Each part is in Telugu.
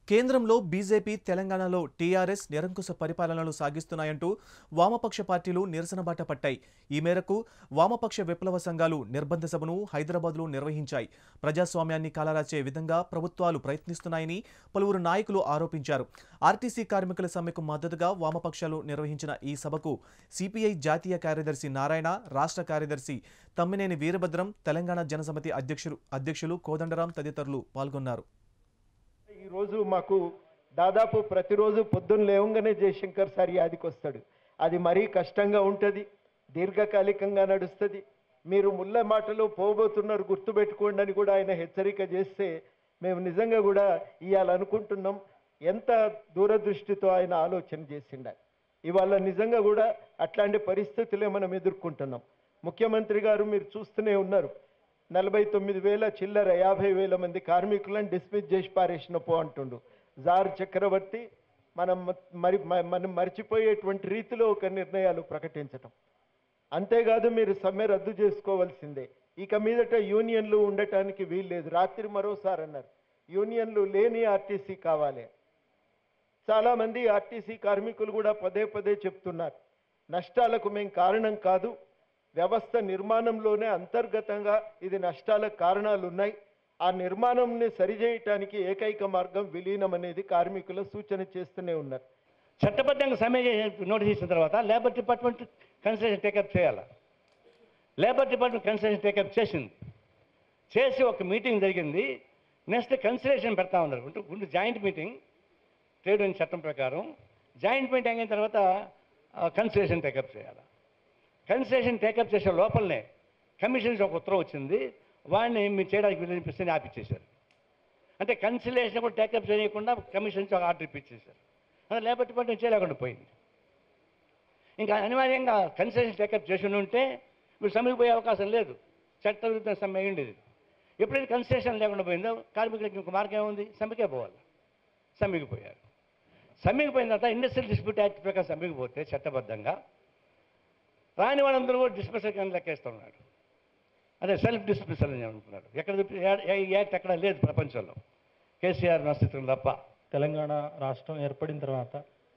కేంద్రంలో బీజేపీ తెలంగాణలో టీఆర్ఎస్ నిరంకుశ పరిపాలనలు సాగిస్తున్నాయంటూ వామపక్ష పార్టీలు నిరసన బాట పట్టాయి ఈ మేరకు వామపక్ష విప్లవ సంఘాలు నిర్బంధ సభను హైదరాబాద్లో నిర్వహించాయి ప్రజాస్వామ్యాన్ని కాలరాచే విధంగా ప్రభుత్వాలు ప్రయత్నిస్తున్నాయని పలువురు నాయకులు ఆరోపించారు ఆర్టీసీ కార్మికుల సమ్మెకు మద్దతుగా వామపక్షాలు నిర్వహించిన ఈ సభకు సిపిఐ జాతీయ కార్యదర్శి నారాయణ రాష్ట్ర కార్యదర్శి తమ్మినేని వీరభద్రం తెలంగాణ జనసమితి అధ్యక్షులు అధ్యక్షులు కోదండరాం తదితరులు పాల్గొన్నారు ఈరోజు మాకు దాదాపు ప్రతిరోజు పొద్దున్న లేవంగానే జయశంకర్ సార్ యాదికి వస్తాడు అది మరీ కష్టంగా ఉంటుంది దీర్ఘకాలికంగా నడుస్తుంది మీరు ముళ్ళ మాటలు పోబోతున్నారు గుర్తుపెట్టుకోండి అని కూడా ఆయన హెచ్చరిక చేస్తే మేము నిజంగా కూడా ఇవ్వాలనుకుంటున్నాం ఎంత దూరదృష్టితో ఆయన ఆలోచన చేసిండ ఇవాళ నిజంగా కూడా అట్లాంటి పరిస్థితులే మనం ఎదుర్కొంటున్నాం ముఖ్యమంత్రి గారు మీరు చూస్తూనే ఉన్నారు నలభై తొమ్మిది వేల చిల్లర యాభై వేల మంది కార్మికులను డిస్మిస్ చేసి పారేసిన పో అంటుండు జార్ చక్రవర్తి మనం మరి మ- మనం మర్చిపోయేటువంటి రీతిలో ఒక నిర్ణయాలు ప్రకటించటం అంతేకాదు మీరు సమ్మె రద్దు చేసుకోవాల్సిందే ఇక మీదట యూనియన్లు ఉండటానికి వీల్లేదు రాత్రి మరోసారి అన్నారు యూనియన్లు లేని ఆర్టీసీ కావాలి చాలామంది ఆర్టీసీ కార్మికులు కూడా పదే పదే చెప్తున్నారు నష్టాలకు మేము కారణం కాదు వ్యవస్థ నిర్మాణంలోనే అంతర్గతంగా ఇది నష్టాలకు కారణాలు ఉన్నాయి ఆ నిర్మాణంని సరిచేయటానికి ఏకైక మార్గం విలీనం అనేది కార్మికుల సూచన చేస్తూనే ఉన్నారు చట్టబద్ధంగా సమ్మె చేసి నోటీస్ ఇచ్చిన తర్వాత లేబర్ డిపార్ట్మెంట్ కన్సల్టేషన్ టేకప్ చేయాలి లేబర్ డిపార్ట్మెంట్ కన్సల్టేషన్ టేకప్ చేసింది చేసి ఒక మీటింగ్ జరిగింది నెక్స్ట్ కన్సిడరేషన్ పెడతా ఉన్నారు ఉంటూ ముందు జాయింట్ మీటింగ్ ట్రేడ్ యూనియన్ చట్టం ప్రకారం జాయింట్ మీటింగ్ అయిన తర్వాత కన్సిడరేషన్ టేకప్ చేయాలి కన్సిడరేషన్ టేకప్ చేసే లోపలనే కమిషన్ నుంచి ఒక ఉత్తర్వు వచ్చింది వాడిని మీరు చేయడానికి వినిపిస్తే ఆపిచ్చేశారు అంటే కన్సిలేషన్ కూడా టేకప్ చేయకుండా కమిషన్ నుంచి ఒక ఆర్డర్ ఇప్పించేశారు అది లేబర్ డిపార్ట్మెంట్ చేయలేకుండా పోయింది ఇంకా అనివార్యంగా కన్సెషన్ టేకప్ చేసి ఉంటే మీరు సమ్మెకి పోయే అవకాశం లేదు చట్ట విరుద్ధ సమ్మె అయి ఉండేది ఎప్పుడైతే కన్సెషన్ లేకుండా పోయిందో కార్మికులకి ఇంకో మార్గం ఏముంది సమ్మెకే పోవాలి సమ్మెకి పోయారు సమ్మెకి పోయిన తర్వాత ఇండస్ట్రియల్ డిస్ప్యూట్ యాక్ట్ ప్రకారం సమ్మెకి పోతే చట్టబద్ధంగా రాని వాళ్ళందరూ కూడా డిస్మిసల్ కింద లెక్కేస్తున్నాడు అదే సెల్ఫ్ డిస్మిసల్ అని అనుకున్నాడు ఎక్కడ చూపి- ఏ- ఏ- ఈ యాక్ట్ ఎక్కడ లేదు ప్రపంచంలో కేసీఆర్ నస్థితులు తప్ప తెలంగాణ రాష్ట్రం ఏర్పడిన తర్వాత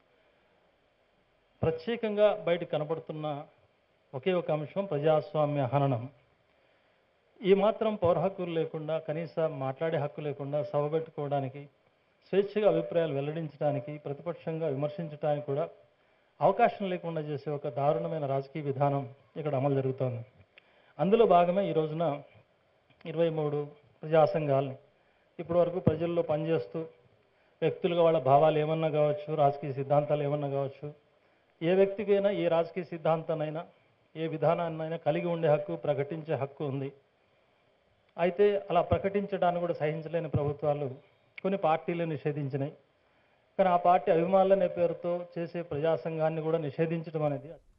ప్రత్యేకంగా బయట కనపడుతున్న ఒకే ఒక అంశం ప్రజాస్వామ్య హననం ఈ మాత్రం పౌర హక్కులు లేకుండా కనీస మాట్లాడే హక్కు లేకుండా సభ పెట్టుకోవడానికి స్వేచ్ఛగా అభిప్రాయాలు వెల్లడించడానికి ప్రతిపక్షంగా విమర్శించడానికి కూడా అవకాశం లేకుండా చేసే ఒక దారుణమైన రాజకీయ విధానం ఇక్కడ అమలు జరుగుతోంది అందులో భాగమే ఈ రోజున ఇరవై మూడు ప్రజా సంఘాలని ఇప్పటి వరకు ప్రజల్లో పనిచేస్తూ వ్యక్తులుగా వాళ్ళ భావాలు ఏమన్నా కావచ్చు రాజకీయ సిద్ధాంతాలు ఏమన్నా కావచ్చు ఏ వ్యక్తికైనా ఏ రాజకీయ సిద్ధాంతానైనా ఏ విధానాన్నైనా కలిగి ఉండే హక్కు ప్రకటించే హక్కు ఉంది అయితే అలా ప్రకటించడాన్ని కూడా సహించలేని ప్రభుత్వాలు కొన్ని పార్టీలు నిషేధించినాయి కానీ ఆ పార్టీ అభిమానులనే పేరుతో చేసే ప్రజా సంఘాన్ని కూడా నిషేధించడం అనేది